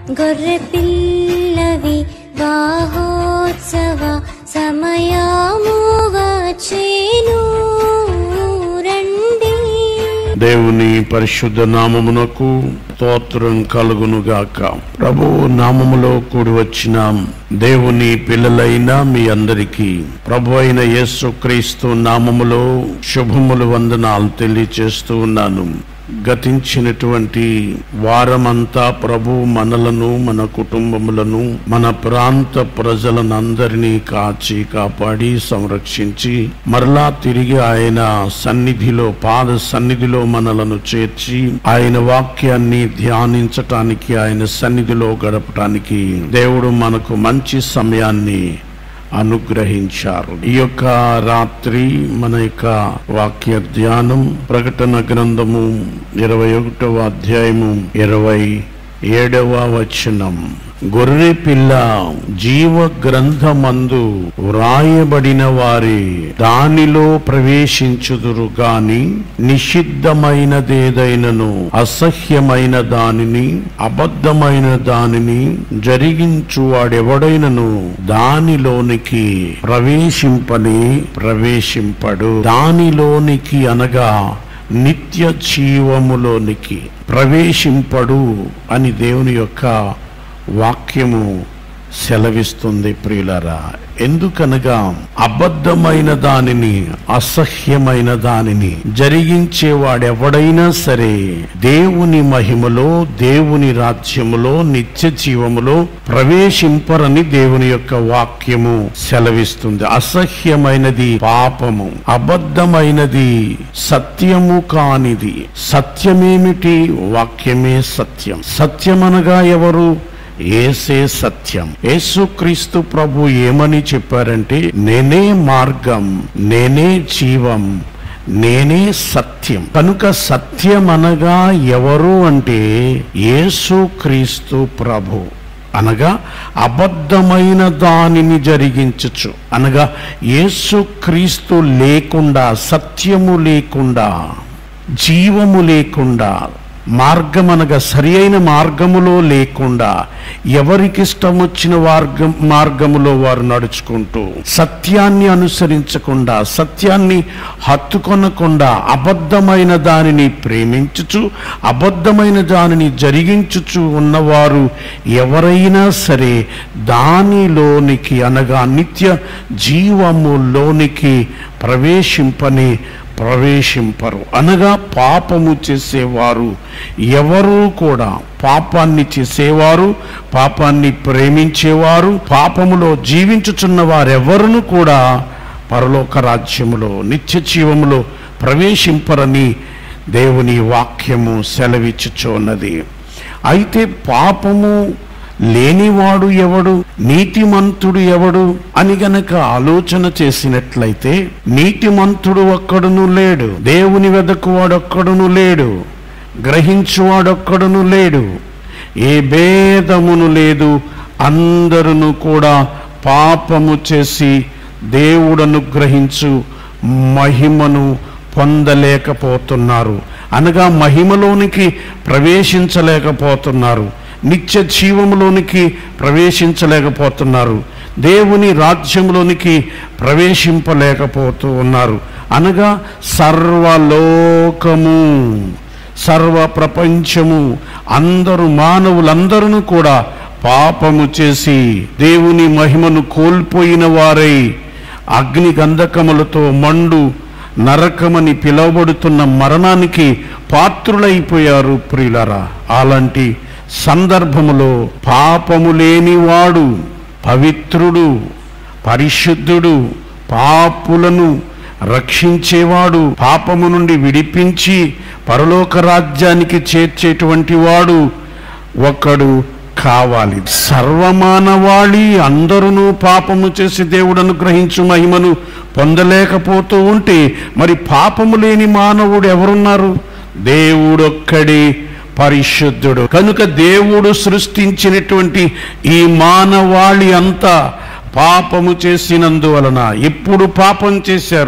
గొర్రె పిల్లవి వాహోత్సవ సమయము వచ్చేను రండి దేవుని పరిశుద్ధ నామమునకు స్తోత్రం కలుగునుగాక ప్రభువు నామములో కూడి వచ్చిన దేవుని పిల్లలైన మీ అందరికీ ప్రభు అయిన యేసుక్రీస్తు నామములో శుభములు వందనాలు తెలియచేస్తూ ఉన్నాను గతించినటువంటి వారమంతా ప్రభు మనలను మన కుటుంబములను మన ప్రాంత ప్రజలనందరినీ కాచి కాపాడి సంరక్షించి మరలా తిరిగి ఆయన సన్నిధిలో పాద సన్నిధిలో మనలను చేర్చి ఆయన వాక్యాన్ని ధ్యానించటానికి ఆయన సన్నిధిలో గడపటానికి దేవుడు మనకు మంచి సమయాన్ని అనుగ్రహించారు ఈ యొక్క రాత్రి మన యొక్క వాక్య ధ్యానం ప్రకటన గ్రంథము ఇరవై ఒకటవ అధ్యాయము ఇరవై ఏడవ వచనం గొర్రె పిల్ల జీవ గ్రంథమందు వ్రాయబడిన వారి దానిలో ప్రవేశించుదురు గాని నిషిద్ధమైనదేదైనను అసహ్యమైన దానిని అబద్ధమైన దానిని జరిగించువాడెవడైనను దానిలోనికి ప్రవేశింపని ప్రవేశింపడు దానిలోనికి అనగా నిత్య జీవములోనికి ప్రవేశింపడు అని దేవుని యొక్క వాక్యము సెలవిస్తుంది ప్రియులరా ఎందుకనగా అబద్ధమైన దానిని అసహ్యమైన దానిని జరిగించేవాడెవడైనా సరే దేవుని మహిమలో దేవుని రాజ్యములో నిత్య జీవములో ప్రవేశింపరని దేవుని యొక్క వాక్యము సెలవిస్తుంది అసహ్యమైనది పాపము అబద్ధమైనది సత్యము కానిది సత్యమేమిటి వాక్యమే సత్యం సత్యమనగా ఎవరు ఏసే సత్యం యేసుక్రీస్తు ప్రభు ఏమని చెప్పారంటే నేనే మార్గం నేనే జీవం నేనే సత్యం కనుక సత్యం అనగా ఎవరు అంటే యేసుక్రీస్తు ప్రభు అనగా అబద్ధమైన దానిని జరిగించచ్చు అనగా యేసుక్రీస్తు లేకుండా సత్యము లేకుండా జీవము లేకుండా మార్గం అనగా సరి అయిన మార్గములో లేకుండా ఎవరికిష్టం వచ్చిన మార్గం మార్గములో వారు నడుచుకుంటూ సత్యాన్ని అనుసరించకుండా సత్యాన్ని హత్తుకొనకుండా అబద్ధమైన దానిని ప్రేమించుచు అబద్ధమైన దానిని జరిగించుచు ఉన్నవారు ఎవరైనా సరే దానిలోనికి అనగా నిత్య జీవములోనికి ప్రవేశింపని ప్రవేశింపరు అనగా పాపము చేసేవారు ఎవరు కూడా పాపాన్ని చేసేవారు పాపాన్ని ప్రేమించేవారు పాపములో జీవించుచున్న వారెవరును కూడా పరలోక రాజ్యములో నిత్య జీవములో ప్రవేశింపరని దేవుని వాక్యము సెలవిచ్చుచున్నది అయితే పాపము లేనివాడు ఎవడు నీతిమంతుడు ఎవడు అని గనక ఆలోచన చేసినట్లయితే నీతిమంతుడు ఒక్కడును లేడు దేవుని వెదకువాడొక్కడును లేడు గ్రహించువాడొక్కడును లేడు ఏ భేదమును లేదు అందరును కూడా పాపము చేసి దేవుడను గ్రహించు మహిమను పొందలేకపోతున్నారు అనగా మహిమలోనికి ప్రవేశించలేకపోతున్నారు నిత్య జీవములోనికి ప్రవేశించలేకపోతున్నారు దేవుని రాజ్యంలోనికి ప్రవేశింపలేకపోతూ ఉన్నారు అనగా సర్వలోకము సర్వ ప్రపంచము అందరూ మానవులందరూ కూడా పాపము చేసి దేవుని మహిమను కోల్పోయిన వారై అగ్ని గంధకములతో మండు నరకమని పిలువబడుతున్న మరణానికి పాత్రులైపోయారు ప్రియులరా అలాంటి సందర్భములో పాపము లేనివాడు పవిత్రుడు పరిశుద్ధుడు పాపులను రక్షించేవాడు పాపము నుండి విడిపించి పరలోక రాజ్యానికి చేర్చేటువంటి వాడు ఒకడు కావాలి సర్వమానవాళి అందరూ పాపము చేసి దేవుడను గ్రహించు మహిమను పొందలేకపోతూ ఉంటే మరి పాపము లేని మానవుడు ఎవరున్నారు దేవుడొక్కడే పరిశుద్ధుడు కనుక దేవుడు సృష్టించినటువంటి ఈ మానవాళి అంతా పాపము చేసినందువలన ఎప్పుడు పాపం చేశారు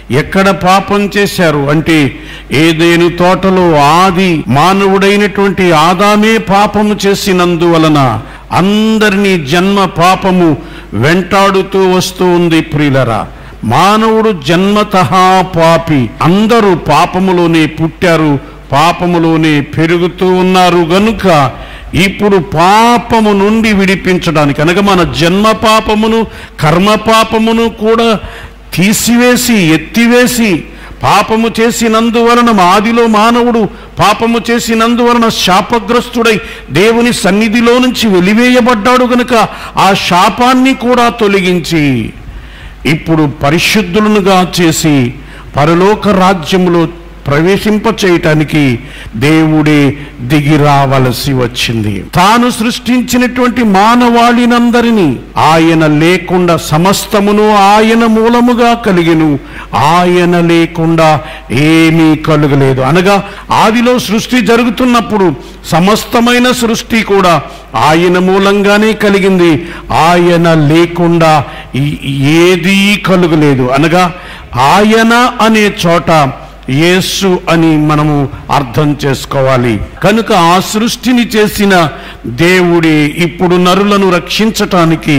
ఎక్కడ పాపం చేశారు అంటే ఏదేను తోటలో ఆది మానవుడైనటువంటి ఆదామే పాపము చేసినందువలన అందరినీ జన్మ పాపము వెంటాడుతూ వస్తూ ఉంది ప్రియులరా మానవుడు జన్మతః పాపి అందరూ పాపములోనే పుట్టారు పాపములోనే పెరుగుతూ ఉన్నారు గనుక ఇప్పుడు పాపము నుండి విడిపించడానికి అనగా మన జన్మ పాపమును కర్మ పాపమును కూడా తీసివేసి ఎత్తివేసి పాపము చేసినందువలన ఆదిలో మానవుడు పాపము చేసినందువలన శాపగ్రస్తుడై దేవుని సన్నిధిలో నుంచి వెలివేయబడ్డాడు గనుక ఆ శాపాన్ని కూడా తొలగించి ఇప్పుడు పరిశుద్ధులనుగా చేసి పరలోక రాజ్యములో ప్రవేశింప చేయటానికి దేవుడే దిగి రావలసి వచ్చింది తాను సృష్టించినటువంటి మానవాళినందరినీ ఆయన లేకుండా సమస్తమును ఆయన మూలముగా కలిగిను ఆయన లేకుండా ఏమీ కలుగలేదు అనగా ఆదిలో సృష్టి జరుగుతున్నప్పుడు సమస్తమైన సృష్టి కూడా ఆయన మూలంగానే కలిగింది ఆయన లేకుండా ఈ- ఏదీ కలుగలేదు అనగా ఆయన అనే చోట యేసు అని మనము అర్థం చేసుకోవాలి కనుక ఆ సృష్టిని చేసిన దేవుడే ఇప్పుడు నరులను రక్షించటానికి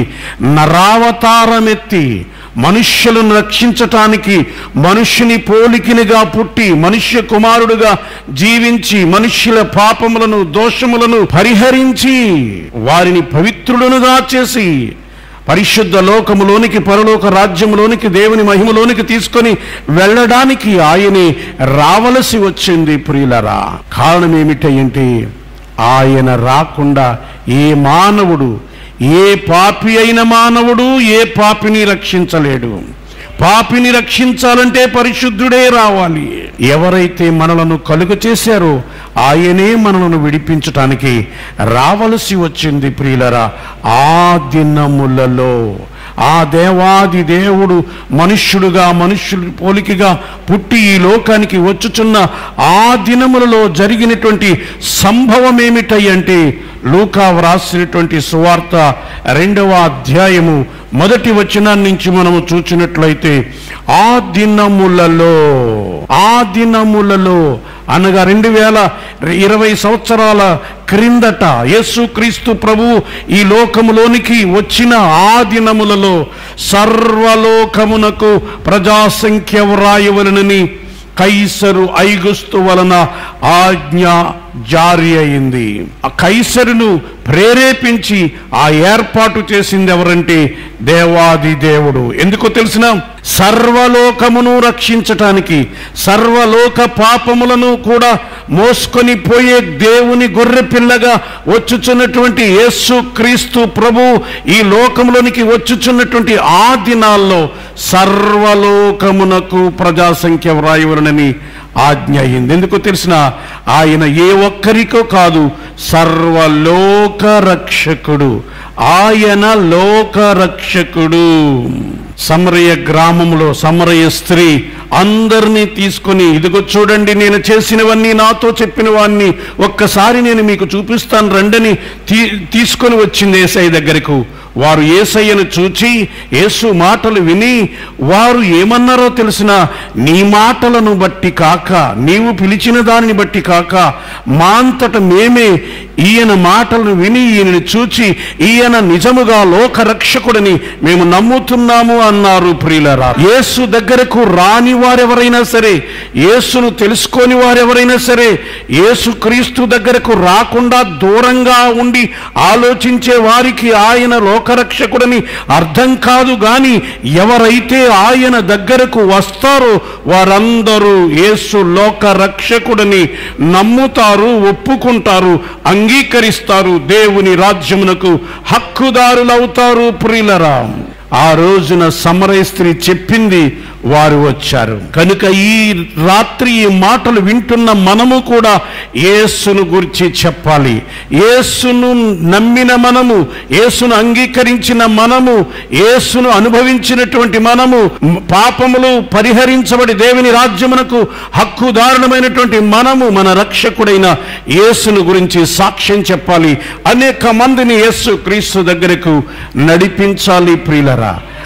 నరావతారమెత్తి మనుష్యులను రక్షించటానికి మనుష్యుని పోలికినిగా పుట్టి మనుష్య కుమారుడుగా జీవించి మనుష్యుల పాపములను దోషములను పరిహరించి వారిని పవిత్రులనుగా చేసి పరిశుద్ధ లోకములోనికి పరలోక రాజ్యములోనికి దేవుని మహిమలోనికి తీసుకొని వెళ్ళడానికి ఆయనే రావలసి వచ్చింది ప్రియులరా కారణం ఏమిటంటే ఆయన రాకుండా ఏ మానవుడు ఏ పాపి అయిన మానవుడు ఏ పాపిని రక్షించలేడు పాపిని రక్షించాలంటే పరిశుద్ధుడే రావాలి ఎవరైతే మనలను కలుగ చేశారో ఆయనే మనలను విడిపించటానికి రావలసి వచ్చింది ప్రియులరా ఆ దినములలో ఆ దేవాది దేవుడు మనుష్యుడుగా మనుష్యుడి పోలికగా పుట్టి ఈ లోకానికి వచ్చుచున్న ఆ దినములలో జరిగినటువంటి సంభవం ఏమిటంటే లూకా వ్రాసినటువంటి సువార్త రెండవ అధ్యాయము మొదటి వచనాన్ని నుంచి మనము చూచినట్లయితే ఆ దినములలో ఆ దినములలో అనగా రెండు వేల ఇరవై సంవత్సరాల క్రిందట యేసుక్రీస్తు ప్రభు ఈ లోకములోనికి వచ్చిన ఆ దినములలో సర్వలోకమునకు ప్రజాసంఖ్య వ్రాయవలనని కైసరు ఐగుస్తు వలన ఆజ్ఞ జారీ అయింది ఆ కైసరును ప్రేరేపించి ఆ ఏర్పాటు చేసింది ఎవరంటే దేవాది దేవుడు ఎందుకో తెలిసిన సర్వలోకమును రక్షించటానికి సర్వలోక పాపములను కూడా మోసుకొని పోయే దేవుని గొర్రె పిల్లగా వచ్చుచున్నటువంటి యేసు క్రీస్తు ప్రభు ఈ లోకంలోనికి వచ్చుచున్నటువంటి ఆ దినాల్లో సర్వలోకమునకు ప్రజాసంఖ్య వ్రాయవలనని ఆజ్ఞ అయింది ఎందుకు తెలిసిన ఆయన ఏ ఒక్కరికో కాదు సర్వలోక రక్షకుడు ఆయన లోక రక్షకుడు సమరయ గ్రామంలో సమరయ స్త్రీ అందరినీ తీసుకొని ఇదిగో చూడండి నేను చేసినవన్నీ నాతో చెప్పిన వాన్ని ఒక్కసారి నేను మీకు చూపిస్తాను రండని తీ తీసుకొని వచ్చింది ఏసై దగ్గరకు వారు ఏసయ్యను చూచి యేసు మాటలు విని వారు ఏమన్నారో తెలిసిన నీ మాటలను బట్టి కాక నీవు పిలిచిన దానిని బట్టి కాక మా అంతట మేమే ఈయన మాటలను విని ఈయనని చూచి ఈయన నిజముగా లోక రక్షకుడని మేము నమ్ముతున్నాము అన్నారు ప్రియులరా యేసు దగ్గరకు రాని వారెవరైనా సరే యేసును తెలుసుకోని వారెవరైనా సరే యేసు క్రీస్తు దగ్గరకు రాకుండా దూరంగా ఉండి ఆలోచించే వారికి ఆయన లోకరక్షకుడని అర్థం కాదు గాని ఎవరైతే ఆయన దగ్గరకు వస్తారో వారందరూ యేసు లోక రక్షకుడని నమ్ముతారు ఒప్పుకుంటారు అంగీకరిస్తారు దేవుని రాజ్యమునకు హక్కుదారులవుతారు ప్రియులరా ఆ రోజున సమరయ స్త్రీ చెప్పింది వారు వచ్చారు కనుక ఈ రాత్రి ఈ మాటలు వింటున్న మనము కూడా యేసును గురించి చెప్పాలి యేసును నమ్మిన మనము యేసును అంగీకరించిన మనము యేసును అనుభవించినటువంటి మనము పాపములు పరిహరించబడి దేవుని రాజ్యమునకు హక్కుదారుణమైనటువంటి మనము మన రక్షకుడైన యేసును గురించి సాక్ష్యం చెప్పాలి అనేక మందిని యేసు క్రీస్తు దగ్గరకు నడిపించాలి ప్రియులరా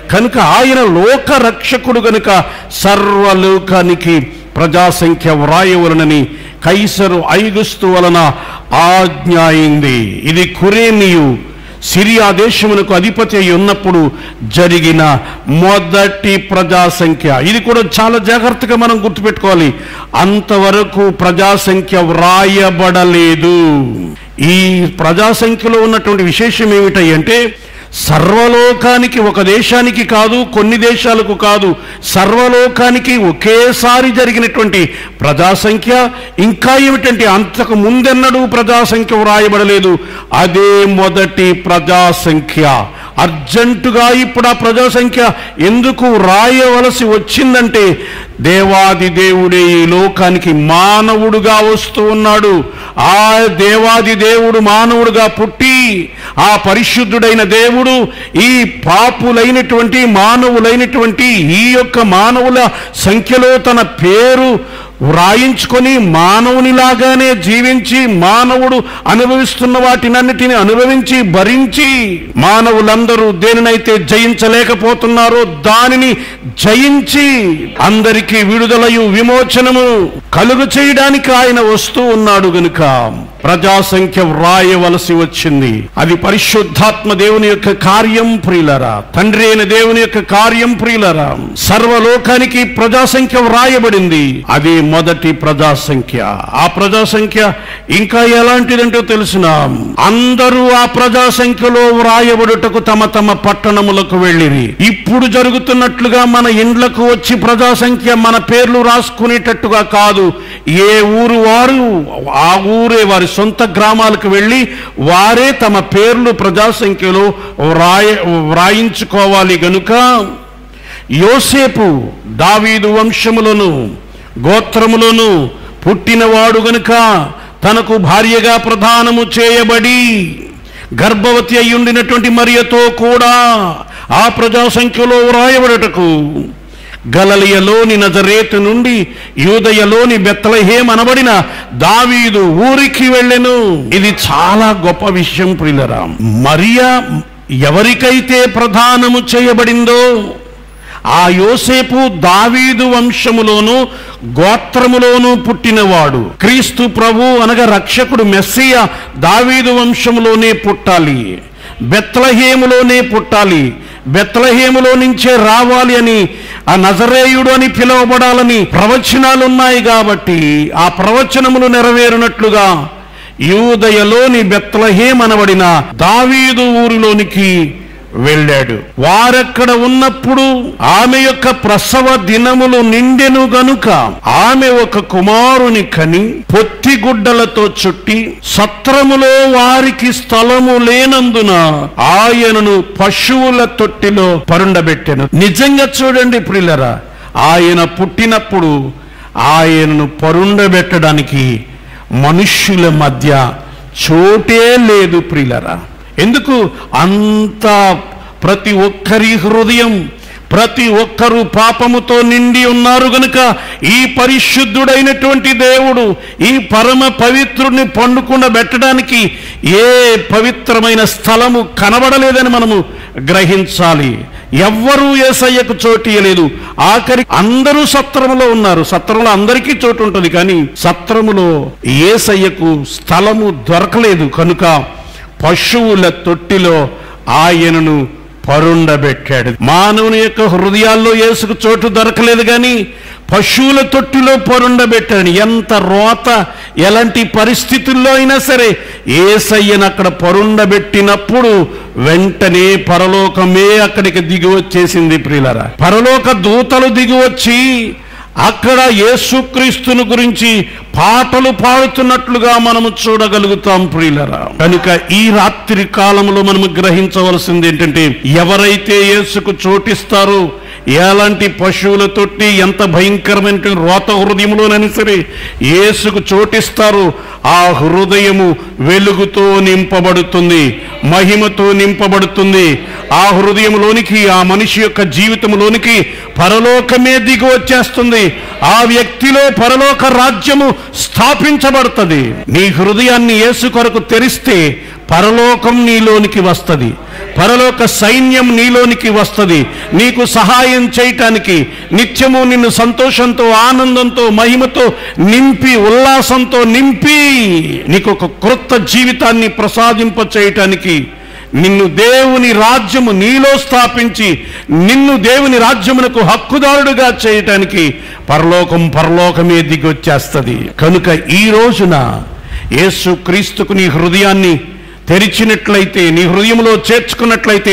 కనుక ఆయన లోక రక్షకుడు గనుక సర్వలోకానికి ప్రజాసంఖ్య వ్రాయవలనని కైసరు ఐగుస్తు వలన ఆజ్ఞ అయింది ఇది కురేనియు సిరియా దేశమునకు అధిపతి అయి ఉన్నప్పుడు జరిగిన మొదటి ప్రజాసంఖ్య ఇది కూడా చాలా జాగ్రత్తగా మనం గుర్తుపెట్టుకోవాలి అంతవరకు ప్రజాసంఖ్య వ్రాయబడలేదు ఈ ప్రజాసంఖ్యలో ఉన్నటువంటి విశేషం ఏమిటంటే అంటే సర్వలోకానికి ఒక దేశానికి కాదు కొన్ని దేశాలకు కాదు సర్వలోకానికి ఒకేసారి జరిగినటువంటి ప్రజాసంఖ్య ఇంకా ఏమిటంటే అంతకు ముందెన్నడూ ప్రజాసంఖ్య వ్రాయబడలేదు అదే మొదటి ప్రజాసంఖ్య అర్జెంటుగా ఇప్పుడు ఆ ప్రజాసంఖ్య ఎందుకు రాయవలసి వచ్చిందంటే దేవాది దేవుడే ఈ లోకానికి మానవుడుగా వస్తూ ఉన్నాడు ఆ దేవాది దేవుడు మానవుడుగా పుట్టి ఆ పరిశుద్ధుడైన దేవుడు ఈ పాపులైనటువంటి మానవులైనటువంటి ఈ యొక్క మానవుల సంఖ్యలో తన పేరు వ్రాయించుకొని మానవునిలాగానే జీవించి మానవుడు అనుభవిస్తున్న వాటినన్నిటిని అనుభవించి భరించి మానవులందరూ దేనినైతే జయించలేకపోతున్నారో దానిని జయించి అందరికీ విడుదలయు విమోచనము కలుగు చేయడానికి ఆయన వస్తూ ఉన్నాడు గనుక ప్రజాసంఖ్య వ్రాయవలసి వచ్చింది అది పరిశుద్ధాత్మ దేవుని యొక్క కార్యం ప్రియులరా తండ్రి అయిన దేవుని యొక్క కార్యం ప్రియులరా సర్వలోకానికి ప్రజాసంఖ్య వ్రాయబడింది అది మొదటి ప్రజాసంఖ్య ఆ ప్రజాసంఖ్య ఇంకా ఎలాంటిదంటో తెలిసిన అందరూ ఆ ప్రజాసంఖ్యలో వ్రాయబడుటకు తమ తమ పట్టణములకు వెళ్ళిరి ఇప్పుడు జరుగుతున్నట్లుగా మన ఇండ్లకు వచ్చి ప్రజాసంఖ్య మన పేర్లు రాసుకునేటట్టుగా కాదు ఏ ఊరు వారు ఆ ఊరే వారి సొంత గ్రామాలకు వెళ్ళి వారే తమ పేర్లు ప్రజాసంఖ్యలో వ్రాయ వ్రాయించుకోవాలి గనుక యోసేపు దావీదు వంశములను గోత్రములను పుట్టినవాడు గనుక తనకు భార్యగా ప్రధానము చేయబడి గర్భవతి అయ్యుండినటువంటి మరియతో కూడా ఆ ప్రజా సంఖ్యలో వ్రాయబడటకు గలలియలోని నజరేతు నుండి యూదయలోని బెత్తలహేం అనబడిన దావీదు ఊరికి వెళ్ళెను ఇది చాలా గొప్ప విషయం ప్రియులరా మరియా ఎవరికైతే ప్రధానము చేయబడిందో ఆ యోసేపు దావీదు వంశములోను గోత్రములోను పుట్టినవాడు క్రీస్తు ప్రభు అనగా రక్షకుడు మెస్సియ దావీదు వంశములోనే పుట్టాలి బెత్లహేములోనే పుట్టాలి బెత్లహేములో నుంచే రావాలి అని ఆ నజరేయుడు అని పిలువబడాలని ప్రవచనాలు ఉన్నాయి కాబట్టి ఆ ప్రవచనములు నెరవేరునట్లుగా యూదయలోని బెత్లహేం అనబడిన దావీదు ఊరిలోనికి వెళ్ళాడు వారక్కడ ఉన్నప్పుడు ఆమె యొక్క ప్రసవ దినములు నిండెను గనుక ఆమె ఒక కుమారుని కని పొత్తి గుడ్డలతో చుట్టి సత్రములో వారికి స్థలము లేనందున ఆయనను పశువుల తొట్టిలో పరుండబెట్టెను నిజంగా చూడండి ప్రిల్లరా ఆయన పుట్టినప్పుడు ఆయనను పరుండబెట్టడానికి మనుష్యుల మధ్య చోటే లేదు ప్రియులరా ఎందుకు అంత ప్రతి ఒక్కరి హృదయం ప్రతి ఒక్కరూ పాపముతో నిండి ఉన్నారు గనుక ఈ పరిశుద్ధుడైనటువంటి దేవుడు ఈ పరమ పవిత్రుడిని పండుకుండా పెట్టడానికి ఏ పవిత్రమైన స్థలము కనబడలేదని మనము గ్రహించాలి ఎవ్వరూ ఏసయ్యకు చోటు ఇయ్యలేదు ఆఖరి అందరూ సత్రములో ఉన్నారు సత్రంలో అందరికీ చోటు ఉంటుంది కానీ సత్రములో ఏసయ్యకు స్థలము దొరకలేదు కనుక పశువుల తొట్టిలో ఆయనను పరుండబెట్టాడు మానవుని యొక్క హృదయాల్లో యేసుకు చోటు దొరకలేదు కానీ పశువుల తొట్టిలో పరుండబెట్టాడు ఎంత రోత ఎలాంటి పరిస్థితుల్లో అయినా సరే ఏసయ్యను అక్కడ పరుండబెట్టినప్పుడు వెంటనే పరలోకమే అక్కడికి దిగి వచ్చేసింది ప్రియులరా పరలోక దూతలు దిగి వచ్చి అక్కడ యేసుక్రీస్తును గురించి పాటలు పాడుతున్నట్లుగా మనము చూడగలుగుతాం ప్రియులరా కనుక ఈ రాత్రి కాలంలో మనము గ్రహించవలసింది ఏంటంటే ఎవరైతే యేసుకు చోటిస్తారో ఎలాంటి పశువుల తొట్టి ఎంత భయంకరమైన రోత హృదయంలోనైనా సరే యేసుకు చోటిస్తారు ఆ హృదయము వెలుగుతో నింపబడుతుంది మహిమతో నింపబడుతుంది ఆ హృదయంలోనికి ఆ మనిషి యొక్క జీవితంలోనికి పరలోకమే దిగి వచ్చేస్తుంది ఆ వ్యక్తిలో పరలోక రాజ్యము స్థాపించబడుతుంది నీ హృదయాన్ని యేసు కొరకు తెరిస్తే పరలోకం నీలోనికి వస్తుంది పరలోక సైన్యం నీలోనికి వస్తుంది నీకు సహాయం చేయటానికి నిత్యము నిన్ను సంతోషంతో ఆనందంతో మహిమతో నింపి ఉల్లాసంతో నింపి నీకు ఒక క్రొత్త జీవితాన్ని ప్రసాదింప చేయటానికి నిన్ను దేవుని రాజ్యము నీలో స్థాపించి నిన్ను దేవుని రాజ్యమునకు హక్కుదారుడుగా చేయటానికి పరలోకం పరలోకమే దిగొచ్చేస్తుంది కనుక ఈ రోజున యేసు క్రీస్తుకు నీ హృదయాన్ని తెరిచినట్లయితే నీ హృదయంలో చేర్చుకున్నట్లయితే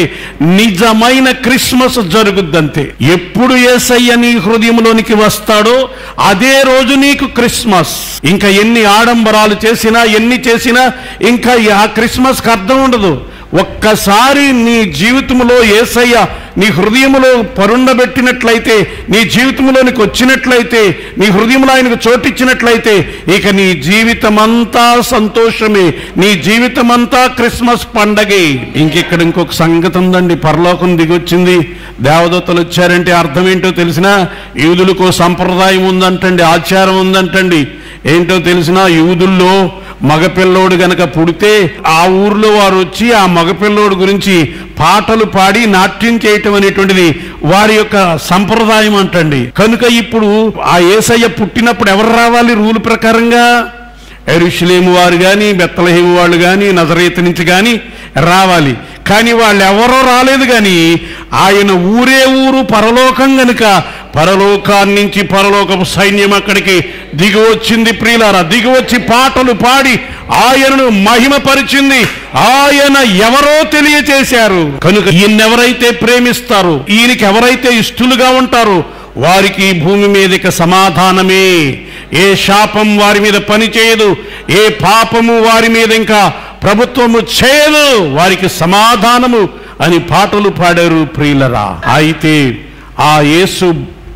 నిజమైన క్రిస్మస్ జరుగుద్దంతే ఎప్పుడు ఏసయ్య నీ హృదయంలోనికి వస్తాడో అదే రోజు నీకు క్రిస్మస్ ఇంకా ఎన్ని ఆడంబరాలు చేసినా ఎన్ని చేసినా ఇంకా ఆ క్రిస్మస్కి అర్థం ఉండదు ఒక్కసారి నీ జీవితంలో ఏసయ్య నీ హృదయములో పరుండబెట్టినట్లయితే నీ జీవితంలోనికి వచ్చినట్లయితే నీ హృదయంలో ఆయనకు చోటిచ్చినట్లయితే ఇక నీ జీవితమంతా సంతోషమే నీ జీవితమంతా క్రిస్మస్ పండగే ఇంకెక్కడ ఇంకొక సంగతి ఉందండి పరలోకం దిగొచ్చింది దేవదత్తలు వచ్చారంటే అర్థం ఏంటో తెలిసినా యూదులకు సంప్రదాయం ఉందంటండి ఆచారం ఉందంటండి ఏంటో తెలిసినా యూదుల్లో మగపిల్లోడు గనక పుడితే ఆ ఊర్లో వారు వచ్చి ఆ మగపిల్లోడు గురించి పాటలు పాడి నాట్యం చేయటం అనేటువంటిది వారి యొక్క సంప్రదాయం అంటండి కనుక ఇప్పుడు ఆ ఏసయ్య పుట్టినప్పుడు ఎవరు రావాలి రూల్ ప్రకారంగా ఎరుషులేము వారు కానీ బెత్తలహేము వాళ్ళు కానీ నజరేతు నుంచి కానీ రావాలి కానీ వాళ్ళు ఎవరో రాలేదు కానీ ఆయన ఊరే ఊరు పరలోకం గనుక పరలోకాన్ని నుంచి పరలోకపు సైన్యం అక్కడికి దిగి వచ్చింది ప్రియులారా దిగి వచ్చి పాటలు పాడి ఆయనను మహిమపరిచింది ఆయన ఎవరో తెలియచేశారు కనుక ఈయనెవరైతే ప్రేమిస్తారు ఈయనకి ఎవరైతే ఇష్టలుగా ఉంటారో వారికి ఈ భూమి మీదకి సమాధానమే ఏ శాపం వారి మీద పని చేయదు ఏ పాపము వారి మీద ఇంకా ప్రభుత్వము చేయదు వారికి సమాధానము అని పాటలు పాడారు ప్రియులరా అయితే ఆ యేసు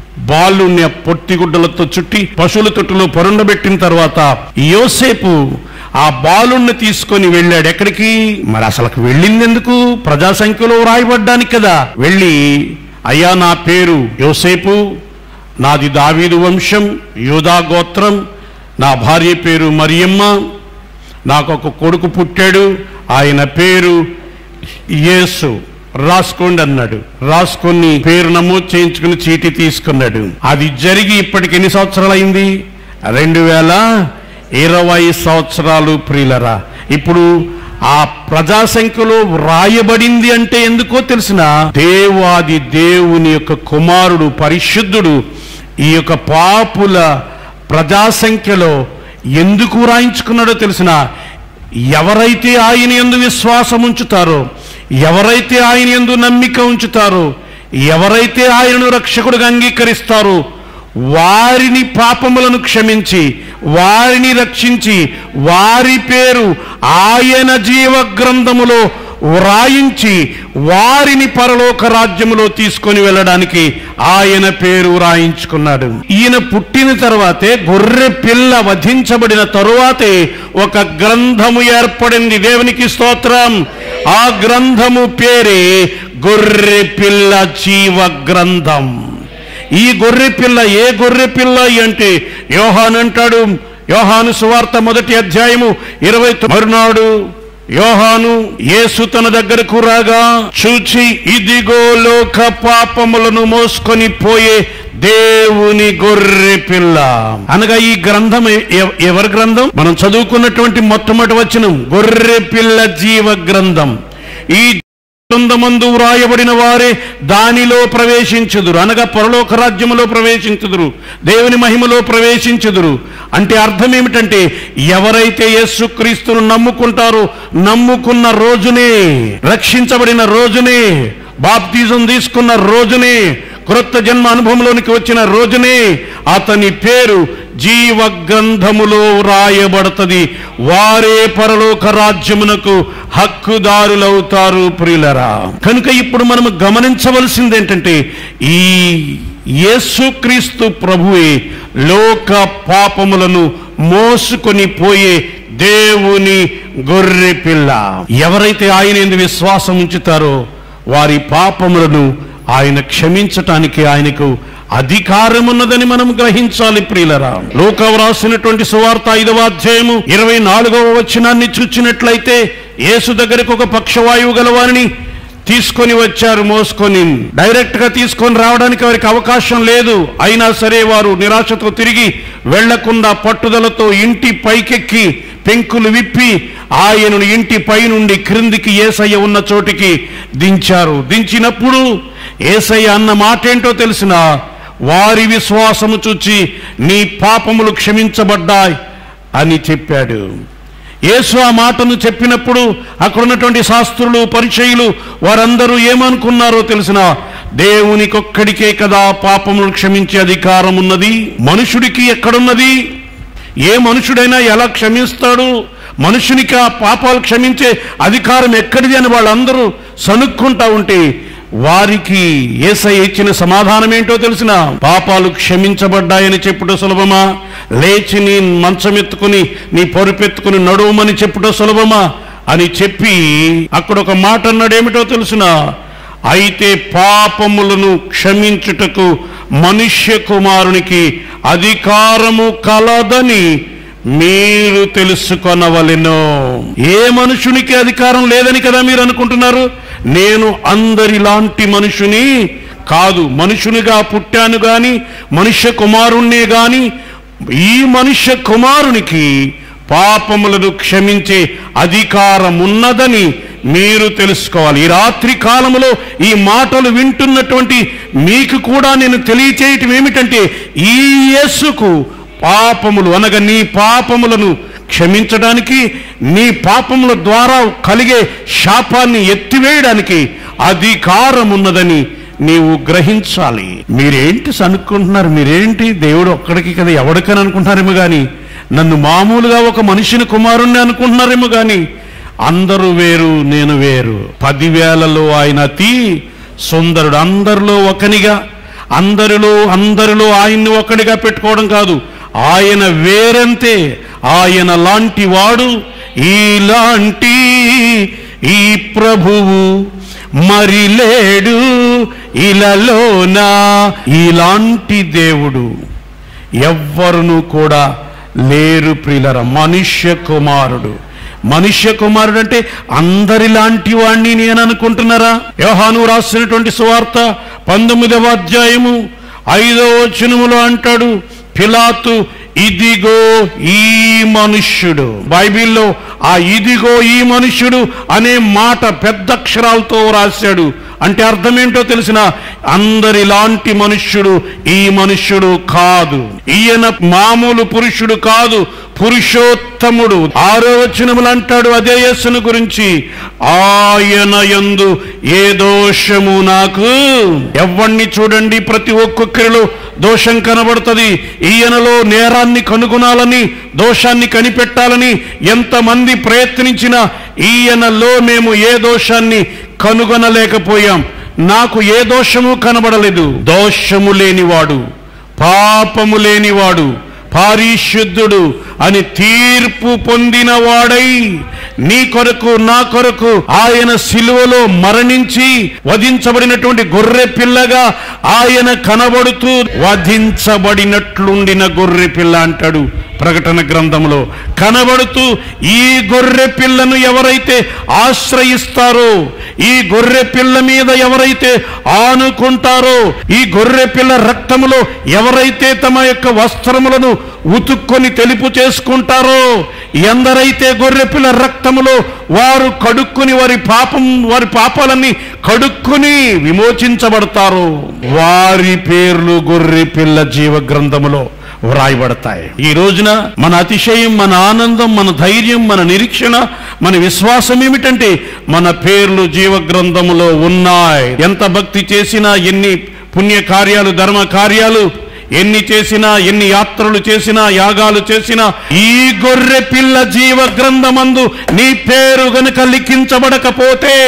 బాలుని పొట్టిగుడ్డలతో చుట్టి పశువుల తొట్టులో పరుండబెట్టిన తర్వాత యోసేపు ఆ బాలుణ్ణి తీసుకొని వెళ్ళాడు ఎక్కడికి మరి అసలు వెళ్ళింది ఎందుకు ప్రజా సంఖ్యలో రాయబడ్డానికి కదా వెళ్ళి అయ్యా నా పేరు యోసేపు నాది దావీదు వంశం యూదా గోత్రం నా భార్య పేరు మరియమ్మ నాకు ఒక కొడుకు పుట్టాడు ఆయన పేరు యేసు రాసుకోండి అన్నాడు రాసుకొని పేరు నమోదు చేయించుకుని చీటీ తీసుకున్నాడు అది జరిగి ఇప్పటికి ఎన్ని సంవత్సరాలు అయింది రెండు వేల ఇరవై సంవత్సరాలు ప్రియులరా ఇప్పుడు ఆ ప్రజా సంఖ్యలో వ్రాయబడింది అంటే ఎందుకో తెలిసిన దేవాది దేవుని యొక్క కుమారుడు పరిశుద్ధుడు ఈ యొక్క పాపుల ప్రజా సంఖ్యలో ఎందుకు రాయించుకున్నాడో తెలిసిన ఎవరైతే ఆయన ఎందు విశ్వాసం ఉంచుతారో ఎవరైతే ఆయన ఎందు నమ్మిక ఉంచుతారో ఎవరైతే ఆయనను రక్షకుడుగా అంగీకరిస్తారో వారిని పాపములను క్షమించి వారిని రక్షించి వారి పేరు ఆయన జీవ గ్రంథములో వ్రాయించి వారిని పరలోక రాజ్యములో తీసుకొని వెళ్ళడానికి ఆయన పేరు వ్రాయించుకున్నాడు ఈయన పుట్టిన తర్వాతే గొర్రె పిల్ల వధించబడిన తరువాతే ఒక గ్రంథము ఏర్పడింది దేవునికి స్తోత్రం ఆ గ్రంథము పేరే గొర్రె పిల్ల జీవ గ్రంథం ఈ గొర్రె పిల్ల ఏ గొర్రె పిల్ల అంటే యోహాన్ అంటాడు యోహాను సువార్త మొదటి అధ్యాయము ఇరవై తొమ్మిది మరునాడు యోహాను యేసు తన దగ్గరకు రాగా చూచి ఇదిగో లోక పాపములను మోసుకొని పోయే దేవుని గొర్రె పిల్ల అనగా ఈ గ్రంథం ఎ- ఎ- ఎవరి గ్రంథం మనం చదువుకున్నటువంటి మొట్టమొదటి వచనం గొర్రె పిల్ల జీవ గ్రంథం ఈ గ్రంథమందు వ్రాయబడిన వారే దానిలో ప్రవేశించుదురు అనగా పరలోక రాజ్యములో ప్రవేశించుదురు దేవుని మహిమలో ప్రవేశించుదురు అంటే అర్థం ఏమిటంటే ఎవరైతే యేసుక్రీస్తును నమ్ముకుంటారో నమ్ముకున్న రోజునే రక్షించబడిన రోజునే బాప్తిజం తీసుకున్న రోజునే క్రొత్త జన్మ అనుభవంలోనికి వచ్చిన రోజునే అతని పేరు జీవ గ్రంథములో వ్రాయబడుతుంది వారే పరలోక రాజ్యమునకు హక్కుదారులవుతారు ప్రియులరా కనుక ఇప్పుడు మనము గమనించవలసింది ఏంటంటే ఈ యేసుక్రీస్తు ప్రభువే లోక పాపములను మోసుకొని పోయే దేవుని గొర్రె పిల్ల ఎవరైతే ఆయన ఎందు విశ్వాసం ఉంచుతారో వారి పాపములను ఆయన క్షమించటానికి ఆయనకు అధికారం ఉన్నదని మనం గ్రహించాలి ప్రియులరా లోక వ్రాసినటువంటి సువార్త ఐదవ అధ్యాయము ఇరవై నాలుగవ వచనాన్ని చూచినట్లయితే యేసు దగ్గరకు ఒక పక్షవాయువు గలవారిని తీసుకొని వచ్చారు మోసుకొని డైరెక్ట్ గా తీసుకొని రావడానికి వారికి అవకాశం లేదు అయినా సరే వారు నిరాశతో తిరిగి వెళ్లకుండా పట్టుదలతో ఇంటి పైకెక్కి పెంకులు విప్పి ఆయనను ఇంటి పై నుండి క్రిందికి ఏసయ్య ఉన్న చోటికి దించారు దించినప్పుడు ఏసయ్య అన్న మాట ఏంటో తెలిసిన వారి విశ్వాసము చూచి నీ పాపములు క్షమించబడ్డాయి అని చెప్పాడు యేసు ఆ మాటను చెప్పినప్పుడు అక్కడ ఉన్నటువంటి శాస్త్రులు పరిచయులు వారందరూ ఏమనుకున్నారో తెలిసిన దేవునికొక్కడికే కదా పాపములు క్షమించే అధికారం ఉన్నది మనుషుడికి ఎక్కడున్నది ఏ మనుషుడైనా ఎలా క్షమిస్తాడు మనుషునికి ఆ పాపాలు క్షమించే అధికారం ఎక్కడిది అని వాళ్ళందరూ సనుక్కుంటా ఉంటే వారికి ఏసై ఇచ్చిన సమాధానం ఏంటో తెలిసిన పాపాలు క్షమించబడ్డాయని చెప్పుట సులభమా లేచి నీ మంచమెత్తుకుని నీ పరుపెత్తుకుని నడువమని చెప్పుట సులభమా అని చెప్పి అక్కడ ఒక మాట అన్నాడేమిటో తెలుసిన అయితే పాపములను క్షమించుటకు మనుష్య కుమారునికి అధికారము కలదని మీరు తెలుసుకొనవలెను ఏ మనుషునికి అధికారం లేదని కదా మీరు అనుకుంటున్నారు నేను అందరిలాంటి మనుషుని కాదు మనుషునిగా పుట్టాను గాని మనుష్య కుమారుణ్ణే గాని ఈ మనుష్య కుమారునికి పాపములను క్షమించే అధికారం ఉన్నదని మీరు తెలుసుకోవాలి ఈ రాత్రి కాలములో ఈ మాటలు వింటున్నటువంటి మీకు కూడా నేను తెలియచేయటం ఏమిటంటే ఈ యేసుకు పాపములు అనగా నీ పాపములను క్షమించడానికి నీ పాపముల ద్వారా కలిగే శాపాన్ని ఎత్తివేయడానికి అధికారం ఉన్నదని నీవు గ్రహించాలి మీరేంటి సనుక్కుంటున్నారు మీరేంటి దేవుడు ఒక్కడికి కదా ఎవడికని అనుకుంటున్నారేమో కానీ నన్ను మామూలుగా ఒక మనిషిని కుమారుణ్ణి అనుకుంటున్నారేమో కానీ అందరూ వేరు నేను వేరు పదివేలలో ఆయన అతి సుందరుడు అందరిలో ఒకనిగా అందరిలో అందరిలో ఆయన్ని ఒకడిగా పెట్టుకోవడం కాదు ఆయన వేరంతే ఆయన లాంటి వాడు ఈలాంటి ఈ ప్రభువు మరి లేడు ఇలలోనా ఇలాంటి దేవుడు ఎవ్వరును కూడా లేరు ప్రియులర మనుష్య కుమారుడు మనుష్య కుమారుడు అంటే అందరిలాంటి వాణ్ణి నేను అనుకుంటున్నారా యోహాను రాసినటువంటి సువార్త పంతొమ్మిదవ అధ్యాయము ఐదవ వచనములో అంటాడు పిలాతు ఇదిగో ఈ మనుష్యుడు బైబిల్లో ఆ ఇదిగో ఈ మనుష్యుడు అనే మాట పెద్ద అక్షరాలతో రాశాడు అంటే అర్థం ఏంటో తెలిసిన అందరిలాంటి మనుష్యుడు ఈ మనుష్యుడు కాదు ఈయన మామూలు పురుషుడు కాదు పురుషోత్తముడు ఆరో వచనములు అంటాడు అదే యేసును గురించి ఆయన యందు ఏ దోషము నాకు ఎవణ్ణి చూడండి ప్రతి ఒక్కొక్కరిలో దోషం కనబడుతుంది ఈయనలో నేరాన్ని కనుగొనాలని దోషాన్ని కనిపెట్టాలని ఎంతమంది ప్రయత్నించినా ఈయనలో మేము ఏ దోషాన్ని కనుగొనలేకపోయాం నాకు ఏ దోషము కనబడలేదు దోషము లేనివాడు పాపము లేనివాడు పారిశుద్ధుడు అని తీర్పు పొందిన వాడై నీ కొరకు నా కొరకు ఆయన సిలువలో మరణించి వధించబడినటువంటి గొర్రె పిల్లగా ఆయన కనబడుతూ వధించబడినట్లుండిన గొర్రె పిల్ల అంటాడు ప్రకటన గ్రంథంలో కనబడుతూ ఈ గొర్రె పిల్లను ఎవరైతే ఆశ్రయిస్తారో ఈ గొర్రె పిల్ల మీద ఎవరైతే ఆనుకుంటారో ఈ గొర్రె పిల్ల రక్తములో ఎవరైతే తమ యొక్క వస్త్రములను ఉతుక్కొని తెలుపు చేసుకుంటారో ఎందరైతే గొర్రె పిల్ల రక్తములో వారు కడుక్కుని వారి పాపం వారి పాపాలన్నీ కడుక్కుని విమోచించబడతారో వారి పేర్లు గొర్రె పిల్ల జీవ గ్రంథములో వ్రాయబడతాయి ఈ రోజున మన అతిశయం మన ఆనందం మన ధైర్యం మన నిరీక్షణ మన విశ్వాసం ఏమిటంటే మన పేర్లు జీవ గ్రంథములో ఉన్నాయి ఎంత భక్తి చేసినా ఎన్ని పుణ్య కార్యాలు ధర్మ కార్యాలు ఎన్ని చేసినా ఎన్ని యాత్రలు చేసినా యాగాలు చేసినా ఈ గొర్రె పిల్ల జీవ గ్రంథమందు నీ పేరు గనుక లిఖించబడకపోతే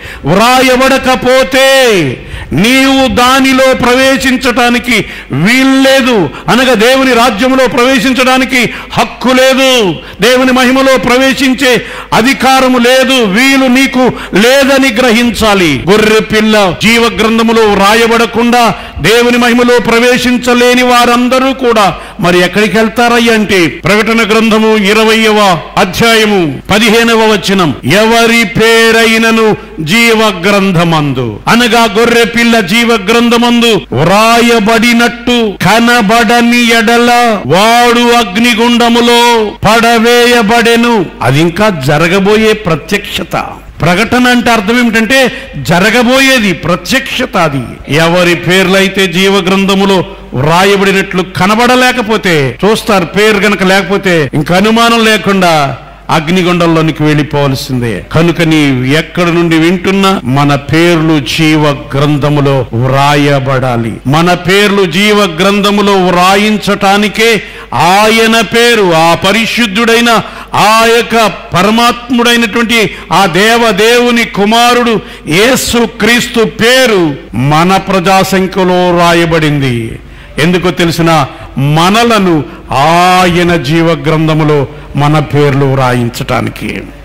వ్రాయబడకపోతే నీవు దానిలో ప్రవేశించటానికి వీల్లేదు అనగా దేవుని రాజ్యములో ప్రవేశించడానికి హక్కు లేదు దేవుని మహిమలో ప్రవేశించే అధికారము లేదు వీలు నీకు లేదని గ్రహించాలి గొర్రె పిల్ల జీవ గ్రంథములో రాయబడకుండా దేవుని మహిమలో ప్రవేశించలేని వారందరూ కూడా మరి ఎక్కడికి వెళ్తారయ్య అంటే ప్రకటన గ్రంథము ఇరవయవ అధ్యాయము పదిహేనవ వచనం ఎవరి పేరైనను జీవ గ్రంథమందు అనగా గొర్రె పిల్ల జీవ గ్రంథమందు వ్రాయబడినట్టు కనబడని ఎడల వాడు అగ్నిగుండములో పడవేయబడెను అది ఇంకా జరగబోయే ప్రత్యక్షత ప్రకటన అంటే అర్థం ఏమిటంటే జరగబోయేది ప్రత్యక్షత అది ఎవరి పేర్లైతే జీవ గ్రంథములో వ్రాయబడినట్లు కనబడలేకపోతే చూస్తారు పేరు గనక లేకపోతే ఇంక అనుమానం లేకుండా అగ్నిగుండంలోనికి వెళ్ళిపోవలసిందే కనుక నీ ఎక్కడ నుండి వింటున్నా మన పేర్లు జీవ గ్రంథములో వ్రాయబడాలి మన పేర్లు జీవ గ్రంథములో వ్రాయించటానికే ఆయన పేరు ఆ పరిశుద్ధుడైన ఆ యొక్క పరమాత్ముడైనటువంటి ఆ దేవదేవుని కుమారుడు యేసు క్రీస్తు పేరు మన ప్రజాసంఖ్యలో రాయబడింది ఎందుకో తెలిసిన మనలను ఆయన జీవ గ్రంథములో మన పేర్లు రాయించటానికి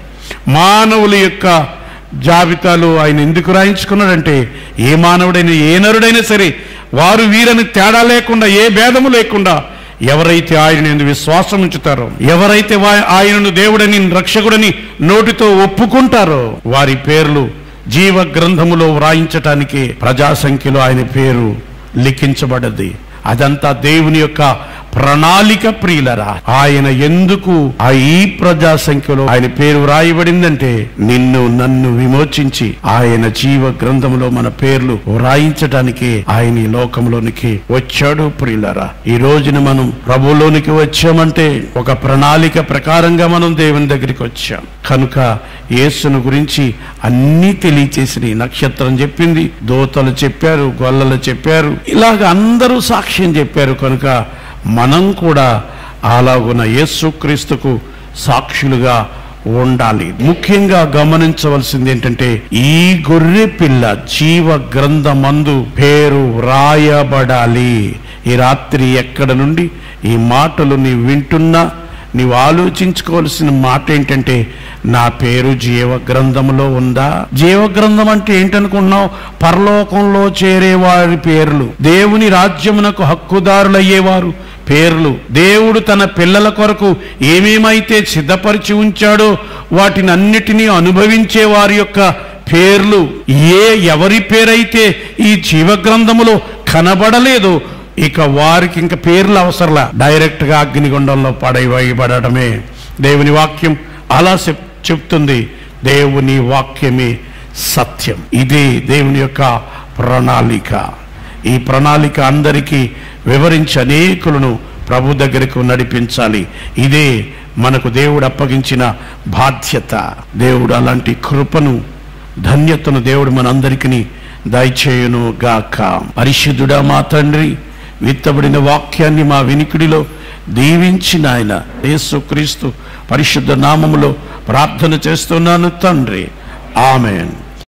మానవుల యొక్క జాబితాలో ఆయన ఎందుకు రాయించుకున్నాడంటే ఏ మానవుడైనా ఏ నరుడైనా సరే వారు వీరని తేడా లేకుండా ఏ భేదము లేకుండా ఎవరైతే ఆయన ఎందు విశ్వాసం ఉంచుతారో ఎవరైతే వా- ఆయనను దేవుడని రక్షకుడని నోటితో ఒప్పుకుంటారో వారి పేర్లు జీవ గ్రంథములో వ్రాయించటానికి ప్రజా సంఖ్యలో ఆయన పేరు లిఖించబడద్ది అదంతా దేవుని యొక్క ప్రణాళిక ప్రియులరా ఆయన ఎందుకు ఆ ఈ ప్రజా సంఖ్యలో ఆయన పేరు వ్రాయబడిందంటే నిన్ను నన్ను విమోచించి ఆయన జీవ గ్రంథంలో మన పేర్లు వ్రాయించడానికి ఆయన ఈ లోకంలోనికి వచ్చాడు ప్రియులరా ఈ రోజున మనం ప్రభులోనికి వచ్చామంటే ఒక ప్రణాళిక ప్రకారంగా మనం దేవుని దగ్గరికి వచ్చాం కనుక యేసును గురించి అన్నీ తెలియచేసిన నక్షత్రం చెప్పింది దోతలు చెప్పారు గొల్లలు చెప్పారు ఇలాగ అందరూ సాక్ష్యం చెప్పారు కనుక మనం కూడా అలాగున యేసుక్రీస్తుకు సాక్షులుగా ఉండాలి ముఖ్యంగా గమనించవలసింది ఏంటంటే ఈ గొర్రె పిల్ల జీవ గ్రంథమందు పేరు వ్రాయబడాలి ఈ రాత్రి ఎక్కడ నుండి ఈ మాటలు నీవు వింటున్నా నీవు ఆలోచించుకోవాల్సిన మాట ఏంటంటే నా పేరు జీవ గ్రంథంలో ఉందా జీవ గ్రంథం అంటే ఏంటనుకున్నావు పరలోకంలో చేరే వారి పేర్లు దేవుని రాజ్యమునకు హక్కుదారులయ్యేవారు పేర్లు దేవుడు తన పిల్లల కొరకు ఏమేమైతే సిద్ధపరిచి ఉంచాడో వాటిని అన్నిటినీ అనుభవించే వారి యొక్క పేర్లు ఏ ఎవరి పేరైతే ఈ జీవ గ్రంథములో కనబడలేదో ఇక వారికి ఇంకా పేర్లు అవసరంలా డైరెక్ట్ గా అగ్నిగుండంలో పడవేయబడటమే దేవుని వాక్యం అలా చెప్- చెప్తుంది దేవుని వాక్యమే సత్యం ఇది దేవుని యొక్క ప్రణాళిక ఈ ప్రణాళిక అందరికీ వివరించి అనేకులను ప్రభు దగ్గరకు నడిపించాలి ఇదే మనకు దేవుడు అప్పగించిన బాధ్యత దేవుడు అలాంటి కృపను ధన్యతను దేవుడు మనందరికీ దయచేయును గాక పరిశుద్ధుడా మా తండ్రి విత్తబడిన వాక్యాన్ని మా వినికిడిలో దీవించిన ఆయన యేసుక్రీస్తు పరిశుద్ధ నామములో ప్రార్థన చేస్తున్నాను తండ్రి ఆమెన్